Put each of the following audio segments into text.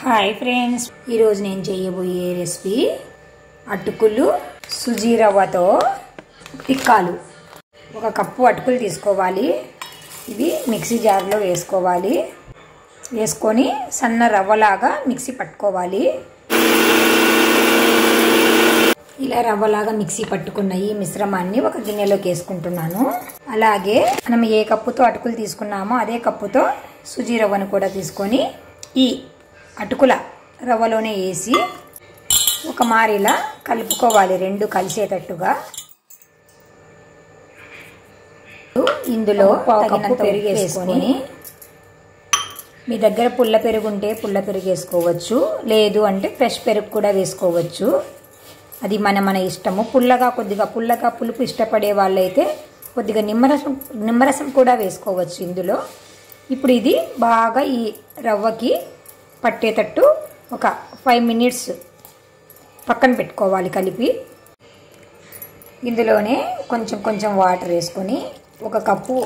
hi friends ఈరోజు నేను చేయబోయే రెసిపీ అటుకులు సుజీ రవ్వతో టిక్కాలు ఒక కప్పు అటుకులు తీసుకోవాలి ఇవి మిక్సీ జార్లో వేసుకోవాలి వేసుకొని సన్న రవ్వలాగా మిక్సీ పట్టుకోవాలి ఇలా రవ్వలాగా మిక్సీ పట్టుకున్న ఈ మిశ్రమాన్ని ఒక గిన్నెలోకి వేసుకుంటున్నాను అలాగే మనం ఏ కప్పుతో అటుకులు తీసుకున్నామో అదే కప్పుతో సుజీ రవ్వను కూడా తీసుకొని ఈ అటుకుల రవ్వలోనే వేసి ఒక మారిలా కలుపుకోవాలి రెండు కలిసేటట్టుగా ఇందులో తగినంత పెరుగు వేసుకొని మీ దగ్గర పుల్ల పెరుగు ఉంటే పుల్ల పెరుగు వేసుకోవచ్చు లేదు అంటే ఫ్రెష్ పెరుగు కూడా వేసుకోవచ్చు అది మన మన ఇష్టము పుల్లగా కొద్దిగా పుల్లగా పులుపు ఇష్టపడే వాళ్ళైతే కొద్దిగా నిమ్మరసం నిమ్మరసం కూడా వేసుకోవచ్చు ఇందులో ఇప్పుడు ఇది బాగా ఈ రవ్వకి పట్టేటట్టు ఒక ఫైవ్ మినిట్స్ పక్కన పెట్టుకోవాలి కలిపి ఇందులోనే కొంచెం కొంచెం వాటర్ వేసుకొని ఒక కప్పు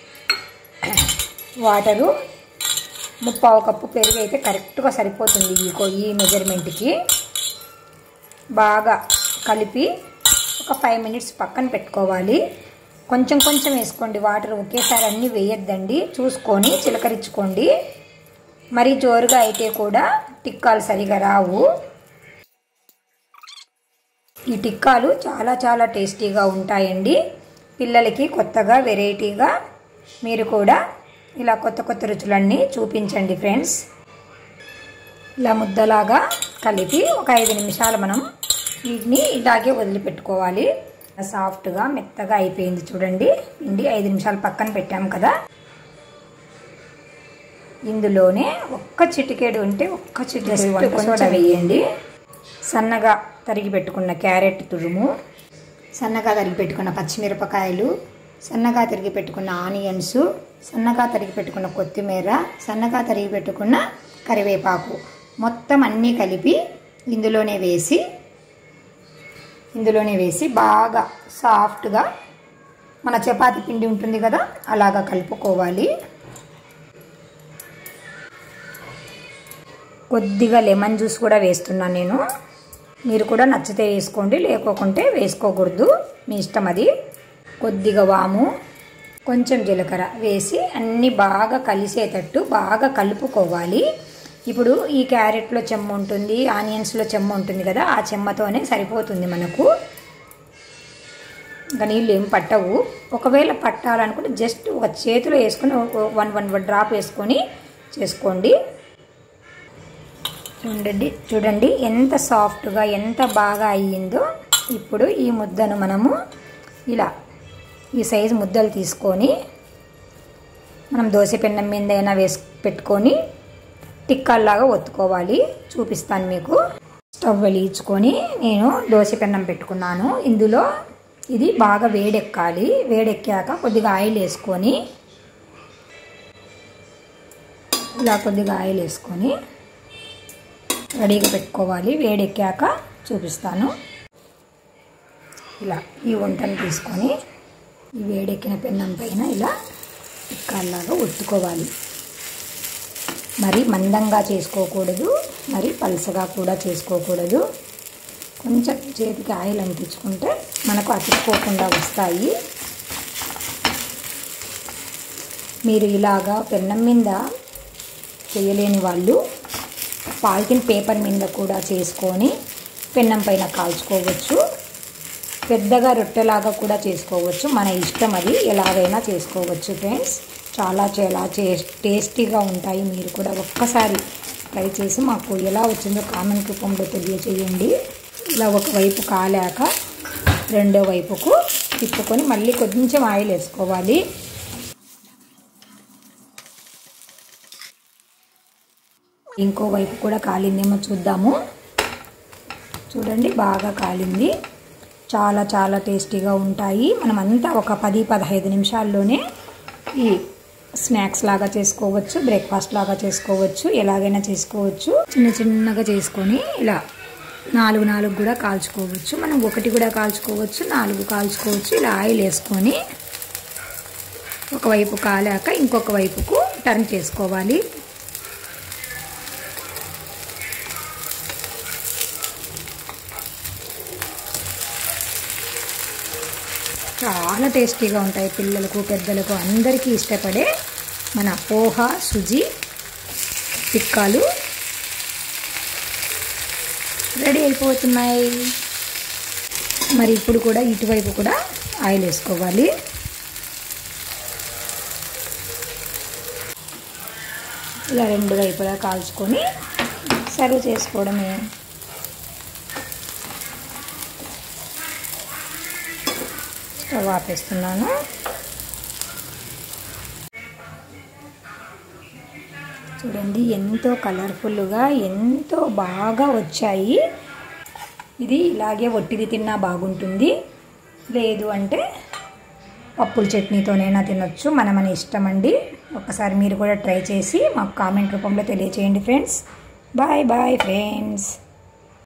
వాటరు ముప్పావు కప్పు పెరుగు అయితే కరెక్ట్గా సరిపోతుంది ఈ కో ఈ మెజర్మెంట్కి బాగా కలిపి ఒక ఫైవ్ మినిట్స్ పక్కన పెట్టుకోవాలి కొంచెం కొంచెం వేసుకోండి వాటర్ ఒకేసారి అన్నీ వేయొద్దండి చూసుకొని చిలకరించుకోండి మరీ జోరుగా అయితే కూడా టిక్కాలు సరిగా రావు ఈ టిక్కాలు చాలా చాలా టేస్టీగా ఉంటాయండి పిల్లలకి కొత్తగా వెరైటీగా మీరు కూడా ఇలా కొత్త కొత్త రుచులన్నీ చూపించండి ఫ్రెండ్స్ ఇలా ముద్దలాగా కలిపి ఒక ఐదు నిమిషాలు మనం వీటిని ఇలాగే వదిలిపెట్టుకోవాలి సాఫ్ట్గా మెత్తగా అయిపోయింది చూడండి పిండి ఐదు నిమిషాలు పక్కన పెట్టాము కదా ఇందులోనే ఒక్క చిటికెడు ఉంటే ఒక్క చిటికెడు కొంచెం వేయండి సన్నగా తరిగి పెట్టుకున్న క్యారెట్ తురుము సన్నగా తరిగి పెట్టుకున్న పచ్చిమిరపకాయలు సన్నగా తరిగి పెట్టుకున్న ఆనియన్స్ సన్నగా తరిగి పెట్టుకున్న కొత్తిమీర సన్నగా తరిగి పెట్టుకున్న కరివేపాకు మొత్తం అన్నీ కలిపి ఇందులోనే వేసి ఇందులోనే వేసి బాగా సాఫ్ట్గా మన చపాతి పిండి ఉంటుంది కదా అలాగా కలుపుకోవాలి కొద్దిగా లెమన్ జ్యూస్ కూడా వేస్తున్నాను నేను మీరు కూడా నచ్చితే వేసుకోండి లేకోకుంటే వేసుకోకూడదు మీ ఇష్టం అది కొద్దిగా వాము కొంచెం జీలకర్ర వేసి అన్నీ బాగా కలిసేటట్టు బాగా కలుపుకోవాలి ఇప్పుడు ఈ క్యారెట్లో చెమ్మ ఉంటుంది ఆనియన్స్లో చెమ్మ ఉంటుంది కదా ఆ చెమ్మతోనే సరిపోతుంది మనకు ఇంకా నీళ్ళు ఏం పట్టవు ఒకవేళ పట్టాలనుకుంటే జస్ట్ ఒక చేతిలో వేసుకొని వన్ వన్ వన్ డ్రాప్ వేసుకొని చేసుకోండి చూడండి చూడండి ఎంత సాఫ్ట్గా ఎంత బాగా అయ్యిందో ఇప్పుడు ఈ ముద్దను మనము ఇలా ఈ సైజు ముద్దలు తీసుకొని మనం దోశ పెన్నం మీద అయినా వేసి పెట్టుకొని టిక్కాల్లాగా ఒత్తుకోవాలి చూపిస్తాను మీకు స్టవ్ వెలిగించుకొని నేను దోశ పెన్నం పెట్టుకున్నాను ఇందులో ఇది బాగా వేడెక్కాలి వేడెక్కాక కొద్దిగా ఆయిల్ వేసుకొని ఇలా కొద్దిగా ఆయిల్ వేసుకొని రెడీగా పెట్టుకోవాలి వేడెక్కాక చూపిస్తాను ఇలా ఈ వంటను తీసుకొని ఈ వేడెక్కిన పెన్నం పైన ఇలా టిక్కాల్లాగా ఒత్తుకోవాలి మరి మందంగా చేసుకోకూడదు మరి పలసగా కూడా చేసుకోకూడదు కొంచెం చేతికి ఆయిల్ అంటించుకుంటే మనకు అతుక్కోకుండా వస్తాయి మీరు ఇలాగా పెన్నం మీద చేయలేని వాళ్ళు పాలిథిన్ పేపర్ మీద కూడా చేసుకొని పెన్నం పైన కాల్చుకోవచ్చు పెద్దగా రొట్టెలాగా కూడా చేసుకోవచ్చు మన ఇష్టం అది ఎలాగైనా చేసుకోవచ్చు ఫ్రెండ్స్ చాలా చాలా టేస్టీగా ఉంటాయి మీరు కూడా ఒక్కసారి ట్రై చేసి మాకు ఎలా వచ్చిందో కామెంట్ రూపంలో తెలియచేయండి ఇలా ఒకవైపు కాలాక రెండో వైపుకు తిప్పుకొని మళ్ళీ కొంచెం ఆయిల్ వేసుకోవాలి ఇంకో వైపు కూడా కాలిందేమో చూద్దాము చూడండి బాగా కాలింది చాలా చాలా టేస్టీగా ఉంటాయి మనం అంతా ఒక పది పదహైదు నిమిషాల్లోనే ఈ స్నాక్స్ లాగా చేసుకోవచ్చు బ్రేక్ఫాస్ట్ లాగా చేసుకోవచ్చు ఎలాగైనా చేసుకోవచ్చు చిన్న చిన్నగా చేసుకొని ఇలా నాలుగు నాలుగు కూడా కాల్చుకోవచ్చు మనం ఒకటి కూడా కాల్చుకోవచ్చు నాలుగు కాల్చుకోవచ్చు ఇలా ఆయిల్ వేసుకొని ఒకవైపు కాలాక ఇంకొక వైపుకు టర్న్ చేసుకోవాలి చాలా టేస్టీగా ఉంటాయి పిల్లలకు పెద్దలకు అందరికీ ఇష్టపడే మన పోహా సుజీ టిక్కాలు రెడీ అయిపోతున్నాయి మరి ఇప్పుడు కూడా ఇటువైపు కూడా ఆయిల్ వేసుకోవాలి ఇలా రెండు వైపులా కాల్చుకొని సర్వ్ చేసుకోవడమే స్టవ్ ఆపేస్తున్నాను చూడండి ఎంతో కలర్ఫుల్గా ఎంతో బాగా వచ్చాయి ఇది ఇలాగే ఒట్టిది తిన్నా బాగుంటుంది లేదు అంటే పప్పుల చట్నీతోనైనా తినొచ్చు మన మన ఇష్టం అండి ఒకసారి మీరు కూడా ట్రై చేసి మాకు కామెంట్ రూపంలో తెలియచేయండి ఫ్రెండ్స్ బాయ్ బాయ్ ఫ్రెండ్స్